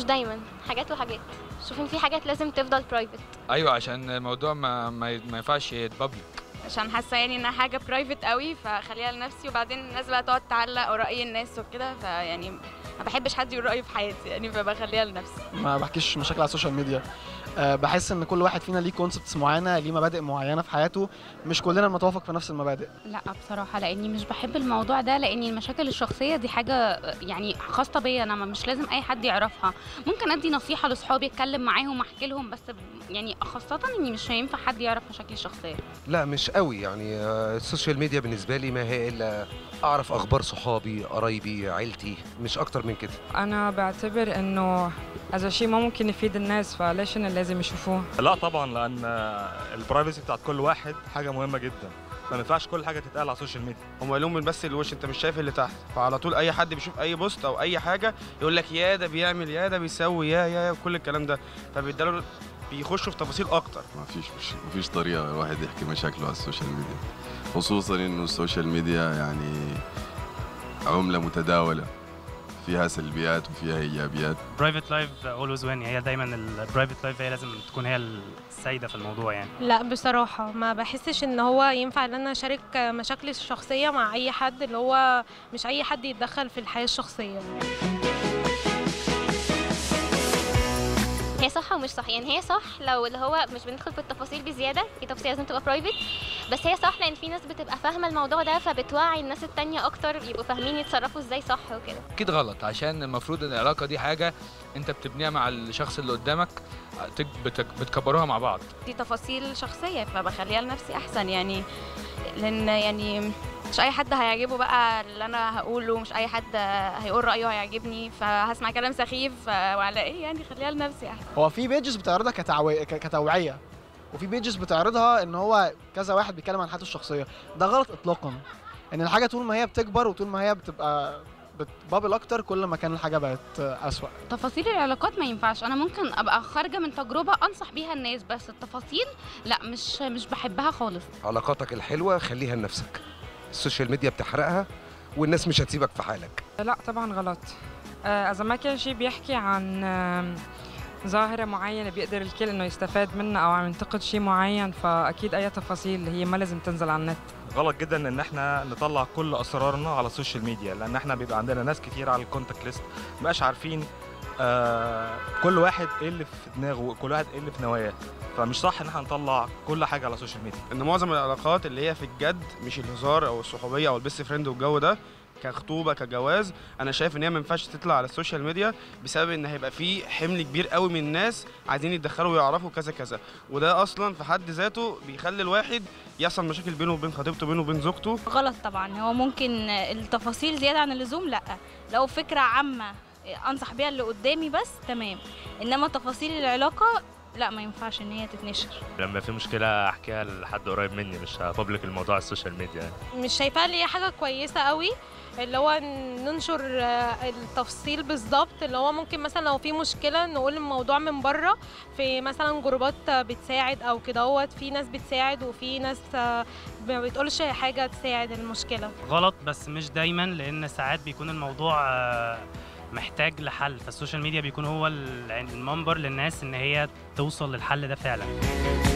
دايما حاجات وحاجات شوف ان في حاجات لازم تفضل برايفت ايوه عشان الموضوع ما ما, ما ينفعش يتبابليك عشان حاسه يعني انها حاجه برايفت قوي فخليها لنفسي وبعدين الناس بقى تقعد تعلق وراي الناس وكده فيعني ما بحبش حد يقول رايه في حياتي يعني فبخليها لنفسي ما بحكيش مشاكل على السوشيال ميديا أه بحس ان كل واحد فينا ليه كونسبتس معينه ليه مبادئ معينه في حياته مش كلنا بنتوافق في نفس المبادئ لا بصراحة لأني مش بحب الموضوع ده لأني المشاكل الشخصية دي حاجة يعني خاصة بيا أنا مش لازم أي حد يعرفها ممكن أدي نصيحة لأصحابي أتكلم معاهم أحكي لهم بس يعني خاصة إني مش هينفع حد يعرف مشاكلي الشخصية لا مش قوي يعني آه، السوشيال ميديا بالنسبه لي ما هي الا اعرف اخبار صحابي قرايبي عيلتي مش اكتر من كده أنا بعتبر إنه هذا شيء ما ممكن يفيد الناس فليش إن لازم يشوفوه لا طبعا لان البرايفسي بتاعت كل واحد حاجه مهمه جدا ما ينفعش كل حاجه تتقال على السوشيال ميديا هم لهم من بس الوش انت مش شايف اللي تحت فعلى طول اي حد بيشوف اي بوست او اي حاجه يقول لك يا ده بيعمل يا ده بيسوي يا يا يا كل الكلام ده فبيدالوا بيخشوا في تفاصيل اكتر ما فيش مش ما فيش طريقة الواحد يحكي مشاكله على السوشيال ميديا خصوصا انه السوشيال ميديا يعني عملة متداولة فيها سلبيات وفيها ايجابيات برايفت لايف اولويز وين هي دايما البرايفت لايف هي لازم تكون هي السيده في الموضوع يعني لا بصراحة ما بحسش ان هو ينفع ان انا اشارك مشاكلي الشخصية مع اي حد اللي هو مش اي حد يتدخل في الحياة الشخصية هي صح ومش صح يعني هي صح لو اللي هو مش بندخل في التفاصيل بزياده في تفاصيل لازم تبقى برايفت بس هي صح لان في ناس بتبقى فاهمه الموضوع ده فبتوعي الناس التانية اكتر يبقوا فاهمين يتصرفوا ازاي صح وكده اكيد غلط عشان المفروض ان العلاقه دي حاجه انت بتبنيها مع الشخص اللي قدامك تك- بتك- بتكبروها مع بعض دي تفاصيل شخصيه فبخليها لنفسي احسن يعني لان يعني مش اي حد هيعجبه بقى اللي انا هقوله مش اي حد هيقول رايه هيعجبني فهسمع كلام سخيف وعلى ايه يعني خليها لنفسي احسن هو في بيجز بتعرضها كتعوي... ك- كتوعيه وفي بيجز بتعرضها ان هو كذا واحد بيتكلم عن حياته الشخصيه ده غلط اطلاقا ان الحاجه طول ما هي بتكبر وطول ما هي بتبقى بتبابل اكتر كل ما كان الحاجه بقت اسوأ تفاصيل العلاقات ما ينفعش أنا ممكن أبقى خارجة من تجربة أنصح بيها الناس بس التفاصيل لا مش مش بحبها خالص علاقاتك الحلوه خليها لنفسك السوشيال ميديا بتحرقها والناس مش هتسيبك في حالك لا طبعا غلط آه، إذا ما كان شيء بيحكي عن آم، ظاهرة معينة بيقدر الكل إنه يستفاد منها أو عم ينتقد شيء معين فأكيد أي تفاصيل هي ما لازم تنزل على النت غلط جدا ان احنا نطلع كل اسرارنا على السوشيال ميديا لان احنا بيبقى عندنا ناس كتير على الكونتاكت ليست مبقاش عارفين آه كل واحد ايه اللي في دماغه كل واحد ايه اللي في نواياه فمش صح ان احنا نطلع كل حاجه على السوشيال ميديا ان معظم العلاقات اللي هي في الجد مش الهزار او الصحوبيه او البيست فريند والجو ده كخطوبه كجواز انا شايف ان هي ما ينفعش تطلع على السوشيال ميديا بسبب ان هيبقى في حمل كبير قوي من الناس عايزين يتدخلوا ويعرفوا كذا كذا وده اصلا في حد ذاته بيخلي الواحد يحصل مشاكل بينه وبين خطيبته بينه وبين زوجته غلط طبعا هو ممكن التفاصيل زيادة عن اللزوم لا لو فكرة عامة انصح بيها اللي قدامي بس تمام انما تفاصيل العلاقة لا ما ينفعش ان هي تتنشر لما في مشكله احكيها لحد قريب مني مش هبابليك الموضوع على السوشيال ميديا يعني. مش شايفاها اللي هي حاجة كويسة قوي اللي هو ننشر آه، التفصيل بالظبط اللي هو ممكن مثلا لو في مشكلة نقول الموضوع من بره في مثلا جروبات آه، بتساعد او كده هوت في ناس بتساعد وفي ناس آه، ما بتقولش حاجة تساعد المشكلة غلط بس مش دايما لان ساعات بيكون الموضوع آه، محتاج لحل فالسوشيال ميديا بيكون هو ال- المنبر للناس ان هي توصل للحل ده فعلا